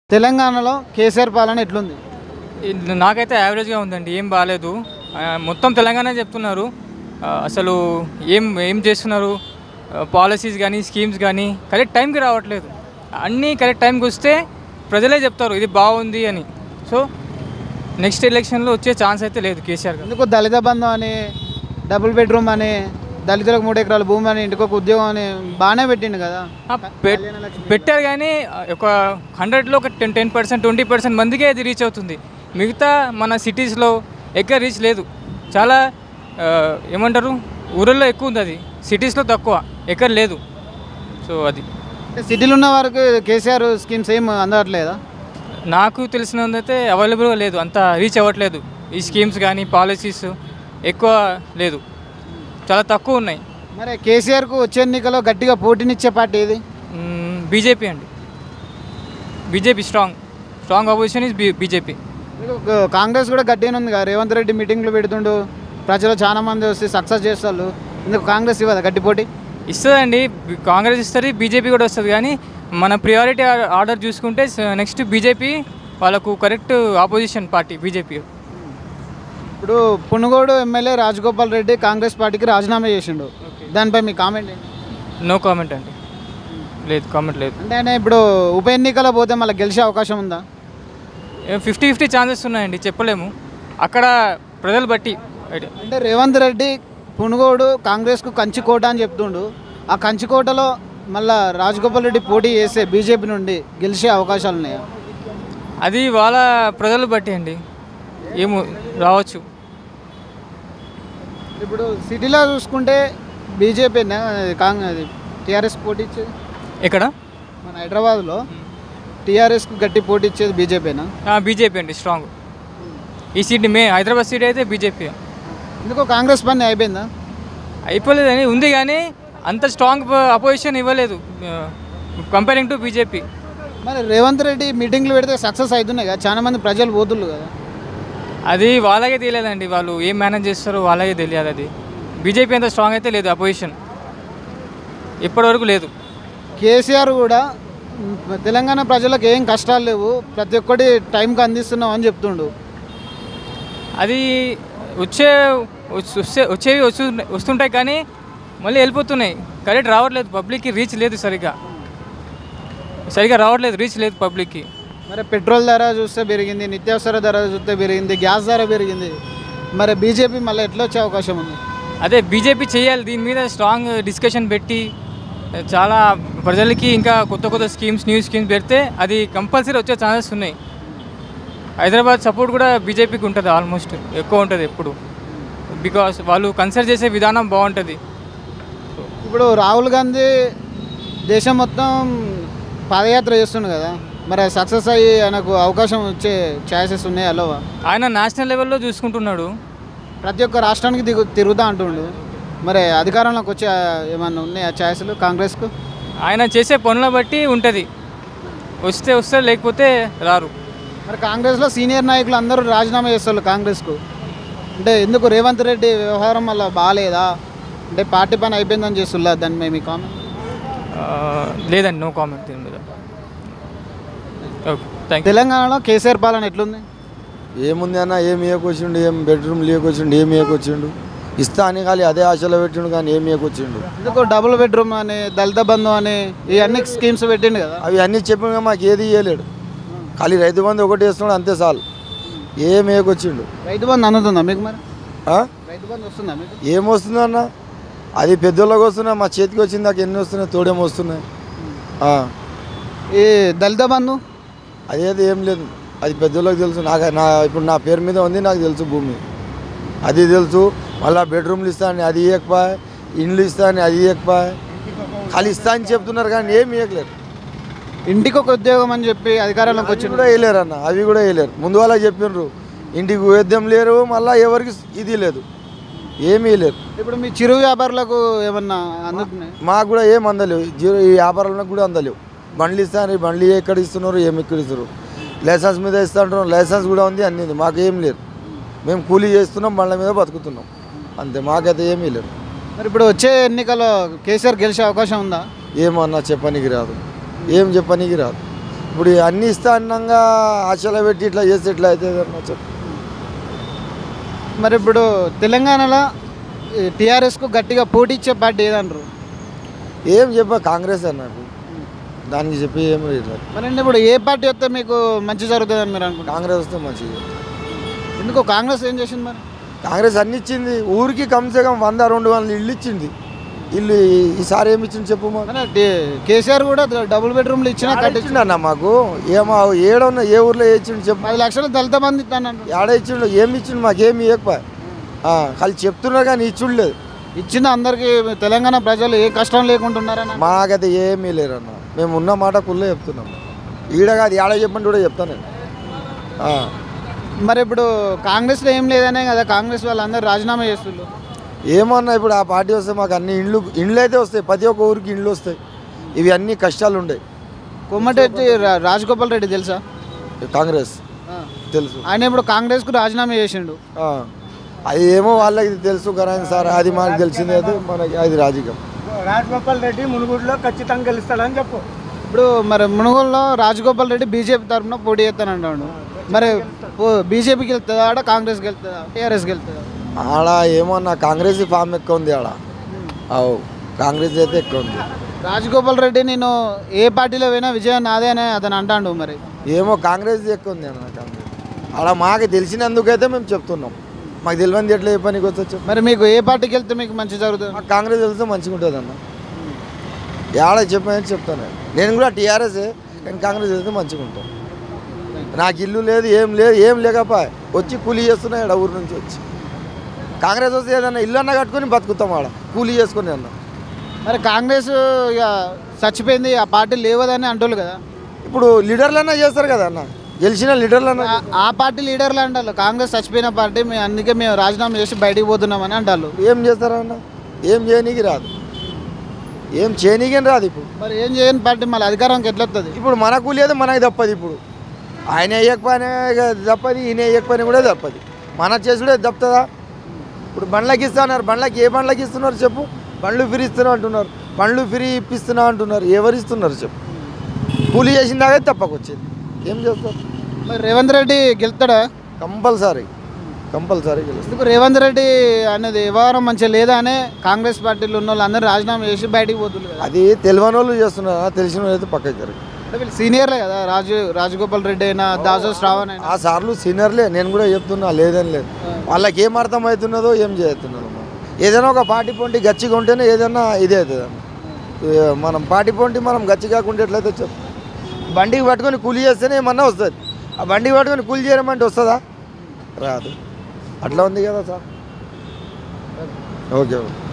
తెలంగాణలో కేసీఆర్ పాలన ఎట్లుంది ఇది నాకైతే యావరేజ్గా ఉందండి ఏం బాగాలేదు ఆ, మొత్తం తెలంగాణ చెప్తున్నారు ఆ, అసలు ఏం ఏం చేస్తున్నారు పాలసీస్ కానీ స్కీమ్స్ కానీ కరెక్ట్ టైంకి రావట్లేదు అన్నీ కరెక్ట్ టైంకి వస్తే ప్రజలే చెప్తారు ఇది బాగుంది అని సో నెక్స్ట్ ఎలక్షన్లో వచ్చే ఛాన్స్ అయితే లేదు కేసీఆర్ గారు ఎందుకు దళిత బంధం అని డబుల్ బెడ్రూమ్ అని దళితులకు మూడు ఎకరాల భూమి అని ఇంటికి ఒక ఉద్యోగం అని బాగానే పెట్టిండు కదా ఆ, పెట్- పెట్టారు కానీ ఆ, ఒక హండ్రెడ్లో ఒక ten ten percent twenty percent మందికే అది రీచ్ అవుతుంది మిగతా మన సిటీస్లో ఎక్కడ రీచ్ లేదు చాలా ఆ, ఏమంటారు ఊళ్ళల్లో ఎక్కువ ఉంది అది సిటీస్లో తక్కువ ఎక్కడ లేదు సో అది అంటే సిటీలో ఉన్న వారికి కేసీఆర్ స్కీమ్స్ ఏం అందట్లేదా నాకు తెలిసినందైతే అవైలబుల్గా లేదు అంత రీచ్ అవ్వట్లేదు ఈ స్కీమ్స్ కానీ పాలసీస్ ఎక్కువ లేదు చాలా తక్కువ ఉన్నాయి మరి కేసీఆర్కు వచ్చే ఎన్నికలో గట్టిగా పోటీనిచ్చే పార్టీ ఏది బీజేపీ అండి BJP strong strong opposition is BJP మీకు క- కాంగ్రెస్ కూడా గట్టిగానే ఉంది కదా రేవంత్ రెడ్డి మీటింగ్లు పెడుతుండు ప్రజలు చాలా మంది వస్తే సక్సెస్ చేస్తారు ఎందుకు కాంగ్రెస్ ఇవ్వదా గట్టి పోటీ ఇస్తుందండి బి- కాంగ్రెస్ ఇస్తుంది బీజేపీ కూడా వస్తుంది కానీ మన ప్రియారిటీ ఆర్డర్ చూసుకుంటే నెక్స్ట్ బీజేపీ వాళ్ళకు కరెక్ట్ ఆపోజిషన్ పార్టీ బీజేపీ ఇప్పుడు పునుగోడు ఎమ్మెల్యే రాజగోపాల్ రెడ్డి కాంగ్రెస్ పార్టీకి రాజీనామా చేసిండు దానిపై మీ కామెంట్ ఏంటి నో కామెంట్ అండి లేదు కామెంట్ లేదు అంటే ఆయన ఇప్పుడు ఉప ఎన్నికలో పోతే మళ్ళీ గెలిచే అవకాశం ఉందా ఫిఫ్టీ ఫిఫ్టీ ఛాన్సెస్ ఉన్నాయండి చెప్పలేము అక్కడ ప్రజలు బట్టి ఐడియా అంటే రేవంత్ రెడ్డి పునుగోడు కాంగ్రెస్కు కంచికోట అని చెప్తుండు ఆ కంచికోటలో మళ్ళా రాజగోపాల్ రెడ్డి పోటీ చేస్తే బీజేపీ నుండి గెలిచే అవకాశాలు ఉన్నాయా అది వాళ్ళ ప్రజలు బట్టి అండి ఏమో రావచ్చు ఇప్పుడు సిటీలో చూసుకుంటే బీజేపీ కాంగ్రెస్ టీఆర్ఎస్ పోటీ ఇచ్చేది ఎక్కడ మన హైదరాబాద్లో టీఆర్ఎస్కు గట్టి పోటీ ఇచ్చేది బీజేపీనా బీజేపీ అండి స్ట్రాంగ్ ఈ సీట్ మే హైదరాబాద్ సీట్ అయితే బీజేపీ ఎందుకో కాంగ్రెస్ పని అయిపోయిందా అయిపోలేదని ఉంది కానీ అంత స్ట్రాంగ్ అపోజిషన్ ఇవ్వలేదు కంపేరింగ్ టు బీజేపీ మరి రేవంత్ రెడ్డి మీటింగ్లు పెడితే సక్సెస్ అవుతున్నాయి కదా చాలా మంది ప్రజలు పోతుళ్ళు కదా అది వాళ్ళకే తెలియదండి వాళ్ళు ఏం మేనేజ్ చేస్తారో వాళ్ళకే తెలియాలి అది బీజేపీ అంత స్ట్రాంగ్ అయితే లేదు అపోజిషన్ ఇప్పటివరకు లేదు కేసీఆర్ కూడా మ్, తెలంగాణ ప్రజలకు ఏం కష్టాలు లేవు ప్రతి ఒక్కటి టైంకి అందిస్తున్నాం అని చెప్తుండు అది వచ్చే వస్తే వచ్చేవి వస్తు వస్తుంటాయి కానీ మళ్ళీ వెళ్ళిపోతున్నాయి కరెక్ట్ రావట్లేదు పబ్లిక్కి రీచ్ లేదు సరిగ్గా సరిగ్గా రావట్లేదు రీచ్ లేదు పబ్లిక్కి మరి పెట్రోల్ ధర చూస్తే పెరిగింది నిత్యావసర ధర చూస్తే పెరిగింది గ్యాస్ ధర పెరిగింది మరి బీజేపీ మళ్ళీ ఎట్లా వచ్చే అవకాశం ఉంది అదే బీజేపీ చేయాలి దీని మీద స్ట్రాంగ్ డిస్కషన్ పెట్టి చాలా ప్రజలకి ఇంకా కొత్త కొత్త స్కీమ్స్ న్యూ స్కీమ్స్ పెడితే అది కంపల్సరీ వచ్చే ఛాన్సెస్ ఉన్నాయి హైదరాబాద్ సపోర్ట్ కూడా బీజేపీకి ఉంటుంది ఆల్మోస్ట్ ఎక్కువ ఉంటుంది ఎప్పుడు బికాస్ వాళ్ళు కన్సిడర్ చేసే విధానం బాగుంటుంది ఇప్పుడు రాహుల్ గాంధీ దేశం మొత్తం పాదయాత్ర చేస్తుండు కదా మరి సక్సెస్ అయ్యి ఆయనకు అవకాశం వచ్చే ఛాయిసెస్ ఉన్నాయి అలోవా ఆయన నేషనల్ లెవెల్లో చూసుకుంటున్నాడు ప్రతి ఒక్క రాష్ట్రానికి దిగు తిరుగుతా అంటుండు మరి అధికారంలోకి వచ్చే ఏమన్నా ఉన్నాయా ఛాయిస్లు కాంగ్రెస్కు ఆయన చేసే పనుల బట్టి ఉంటుంది వస్తే వస్తే లేకపోతే రారు మరి కాంగ్రెస్లో సీనియర్ నాయకులు అందరూ రాజీనామా చేస్తారు కాంగ్రెస్కు అంటే ఎందుకు రేవంత్ రెడ్డి వ్యవహారం వల్ల బాగాలేదా అంటే పార్టీ పని అయిపోయిందని చేస్తున్నా దాన్ని మేము ఈ కామెంట్ ఆ, లేదండి నో కామెంట్ దీని మీద ఓకే థ్యాంక్ యూ తెలంగాణలో కేసీఆర్ పాలన ఎట్లుంది ఏముంది అన్న ఏం ఇవ్వకొచ్చిండు ఏం బెడ్రూమ్ లేకొచ్చిండు ఏం ఇవ్వకొచ్చిండు ఇస్తా అని ఖాళీ అదే ఆశలో పెట్టిండు కానీ ఏం ఇవ్వకొచ్చిండు ఎందుకు డబుల్ బెడ్రూమ్ అని దళిత బంధు అని ఈ అన్ని స్కీమ్స్ పెట్టిండు కదా అవి అన్నీ చెప్పిన మాకు ఏది ఇవ్వలేడు ఖాళీ రైతు బంధు ఒకటి వేస్తున్నాడు అంతే చాలు ఏం ఇవ్వకొచ్చిండు రైతు బంధు అందుతుందా మీకు మరి ఆ? రైతు బంధు వస్తుందా మీకు ఏం వస్తుంది అన్న అది పెద్దోళ్ళకి వస్తున్నాయి మా చేతికి వచ్చింది నాకు ఎన్ని వస్తున్నాయి తోడేం వస్తున్నాయి ఆ. ఈ దళిత బంధు అదేది ఏం లేదు అది పెద్దోళ్ళకి తెలుసు నాకు నా ఇప్పుడు నా పేరు మీద ఉంది నాకు తెలుసు భూమి అది తెలుసు మళ్ళీ బెడ్రూమ్లు ఇస్తాను అది ఇవ్వకపోయా ఇండ్లు ఇస్తాను అది ఇవ్వకపోయా ఖాళీ ఇస్తా అని చెప్తున్నారు కానీ ఏం ఇవ్వలేరు ఇంటికి ఒక ఉద్యోగం అని చెప్పి అధికారంలోకి అవి వచ్చిండు కూడా వేయలేరు అన్న అవి కూడా వేయలేరు ముందు వాళ్ళ చెప్పినారు ఇంటికి వేద్యం లేరు మళ్ళీ ఎవరికి ఇది లేదు ఏమీ వేయలేరు ఇప్పుడు మీ చిరు వ్యాపారులకు ఏమన్నా అందుతున్నాయి మాకు కూడా ఏం అందలేవు జీరో ఈ వ్యాపారాలకు కూడా అందలేవు బండ్లు ఇస్తాను ఈ బండ్లు ఎక్కడ ఇస్తున్నారు ఏం ఎక్కడ ఇస్తారు లైసెన్స్ మీద ఇస్తుంటారు లైసెన్స్ కూడా ఉంది అన్నీ ఉంది మాకు ఏం లేదు మేము కూలీ చేస్తున్నాం బండ్ల మీద బతుకుతున్నాం అంతే మాకైతే ఏమీ లేదు మరి ఇప్పుడు వచ్చే ఎన్నికల్లో కేసీఆర్ గెలిచే అవకాశం ఉందా ఏమన్నా చెప్పనీకి రాదు ఏం చెప్పనీకి రాదు ఇప్పుడు అన్ని ఇస్తా అన్నంగా ఆశలు పెట్టి ఇట్లా చేస్తే ఇట్లా అవుతుంది అన్న చెప్పు మరి ఇప్పుడు తెలంగాణలో టీఆర్ఎస్కు గట్టిగా పోటీ ఇచ్చే పార్టీ ఏదంటారు ఏం చెప్పా కాంగ్రెస్ అన్నట్టు దానికి చెప్పి ఏం లేదు మరి అంటే ఇప్పుడు ఏ పార్టీ వస్తే మీకు మంచి జరుగుతుందని మీరు అనుకుంటారు కాంగ్రెస్ వస్తే మంచిది ఎందుకు కాంగ్రెస్ ఏం చేసింది మరి కాంగ్రెస్ అన్ని ఇచ్చింది ఊరికి కమ్సే కమ్ వంద రెండు వందలు ఇల్లు ఇచ్చింది ఇల్లు ఈ- ఈసారి ఏమి ఇచ్చింది చెప్పు మాకు మన టీ- కేసీఆర్ కూడా డబుల్ బెడ్రూమ్లు ఇచ్చినా కట్టించి ఇచ్చిండు అన్న మాకు ఏమో ఏడన్న ఏ ఊర్లో ఏ ఇచ్చిండు చెప్పు పది లక్షలు దళిత మంది ఇస్తానంటు ఏడ ఇచ్చిండు ఏమి ఇచ్చిండు మాకేమి ఇవ్వకపోయా వాళ్ళు చెప్తున్నారు కానీ ఇచ్చుడు లేదు ఇచ్చిన అందరికి తెలంగాణ ప్రజలు ఏ కష్టం లేకుంటున్నారని మాకైతే ఏమీ లేరన్న మేము ఉన్న మాట కుళ్ళే చెప్తున్నాం ఈడ కాదు ఏడ చెప్పండి కూడా చెప్తాను నేను ఆ. మరి ఇప్పుడు కాంగ్రెస్లో ఏం లేదనే కదా కాంగ్రెస్ వాళ్ళందరూ రాజీనామా చేస్తున్నారు ఏమన్నా ఇప్పుడు ఆ పార్టీ వస్తే మాకు అన్ని ఇండ్లు ఇండ్లు అయితే వస్తాయి ప్రతి ఒక్క ఊరికి ఇండ్లు వస్తాయి ఇవి అన్ని కష్టాలు ఉండయి కొమ్మటి రా- రాజగోపాల్ రెడ్డి తెలుసా కాంగ్రెస్ తెలుసు ఆయన ఇప్పుడు కాంగ్రెస్కు రాజీనామా చేసిండు ఆ. అది ఏమో వాళ్ళకి తెలుసు కదా సార్ అది మాకు తెలిసింది అయితే మనకి అది రాజకీయం రాజగోపాల్ రెడ్డి మునుగుడిలో ఖచ్చితంగా గెలుస్తాడని చెప్పు ఇప్పుడు మరి మునుగోలులో రాజగోపాల్ రెడ్డి బీజేపీ తరఫున పోటీ చేస్తానంటాడు మరి బీజేపీకి వెళ్తుందా ఆడ కాంగ్రెస్కి వెళ్తుందా టీఆర్ఎస్కి వెళ్తుందా ఆడ ఏమన్నా కాంగ్రెస్ ఫామ్ ఎక్కువ ఉంది ఆడ అవు కాంగ్రెస్ అయితే ఎక్కువ ఉంది రాజగోపాల్ రెడ్డి నేను ఏ పార్టీలో పోయినా విజయం నాదే అని అతను అంటాడు మరి ఏమో కాంగ్రెస్ ఎక్కువ ఉంది అన్న కాంగ్రెస్ ఆడ మాకు తెలిసినందుకైతే మేము చెప్తున్నాం మాకు తెలియని ఎట్లా ఏ పనికి వచ్చా చెప్పు మరి మీకు ఏ పార్టీకి వెళ్తే మీకు మంచి జరుగుతుంది మాకు కాంగ్రెస్ తెలిస్తే మంచిగా ఉంటుంది అన్న ఏడ చెప్పని చెప్తాను నేను కూడా టీఆర్ఎస్ కానీ కాంగ్రెస్ వెళ్తే మంచిగా ఉంటాం నాకు ఇల్లు లేదు ఏం లేదు ఏం లేకపోయా వచ్చి కూలీ చేస్తున్నా ఈడ ఊరు నుంచి వచ్చి కాంగ్రెస్ వస్తే ఏదన్నా ఇల్లు అన్న కట్టుకొని బతుకుతాం ఆడ కూలీ చేసుకుని అన్న మరి కాంగ్రెస్ ఇక చచ్చిపోయింది ఆ పార్టీ లేవదని అంటారు కదా ఇప్పుడు లీడర్లన్నా చేస్తారు కదా అన్న గెలిచిన లీడర్లన్నా ఆ- ఆ పార్టీ లీడర్లు అంటారు కాంగ్రెస్ చచ్చిపోయిన పార్టీ మేము అందుకే మేము రాజీనామా చేసి బయటికి పోతున్నామని అంటారు ఏం చేస్తారన్న ఏం చేయనీకి రాదు ఏం చేయనీకి రాదు ఇప్పుడు మరి ఏం చేయని పార్టీ మళ్ళీ అధికారంకి ఎట్లా వస్తుంది ఇప్పుడు మనకు లేదు మనకి తప్పదు ఇప్పుడు ఆయన వేయకపోయినా తప్పది ఈయన వేయకపోయినా కూడా తప్పది మన చేసుడే తప్పుతుందా ఇప్పుడు బండ్లకి ఇస్తున్నారు బండ్లకి ఏ బండ్లకి ఇస్తున్నారు చెప్పు బండ్లు ఫ్రీ ఇస్తున్నా అంటున్నారు బండ్లు ఫ్రీ ఇప్పిస్తున్నా అంటున్నారు ఎవరు ఇస్తున్నారు చెప్పు కూలీ చేసిన దాకా తప్పకొచ్చింది ఏం చేస్తారు మరి రేవంత్ రెడ్డి గెలుస్తాడా కంపల్సరీ కంపల్సరీ గెలుస్తారు ఎందుకు రేవంత్ రెడ్డి అనేది వ్యవహారం మంచిగా లేదా అనే కాంగ్రెస్ పార్టీలో ఉన్న వాళ్ళు అందరూ రాజీనామా చేసి బయటికి పోతున్నారు కదా అది తెలియని వాళ్ళు చేస్తున్నారు తెలిసిన వాళ్ళు అయితే పక్కకి జరగదు అంటే వీళ్ళు సీనియర్లే కదా రాజు రాజగోపాల్ రెడ్డి అయినా దాసో శ్రావణ్ అయినా ఆ సార్లు సీనియర్లే నేను కూడా చెప్తున్నా లేదని లేదు వాళ్ళకి ఏం అర్థం అవుతున్నదో ఏం చేస్తున్నదో మనం. ఏదైనా ఒక పార్టీ పొంటి గచ్చిగా ఉంటేనే ఏదైనా ఇదే అవుతుంది అన్న. ఏ, మనం పార్టీ పొంటి మనం గచ్చి కాకుండా ఎట్లయితే చెప్పు బండికి పట్టుకొని కూలి చేస్తేనే ఏమన్నా వస్తుంది ఆ బండికి పట్టుకొని కూలి చేయమంటే వస్తుందా రాదు అట్లా ఉంది కదా సార్ ఓకే ఓకే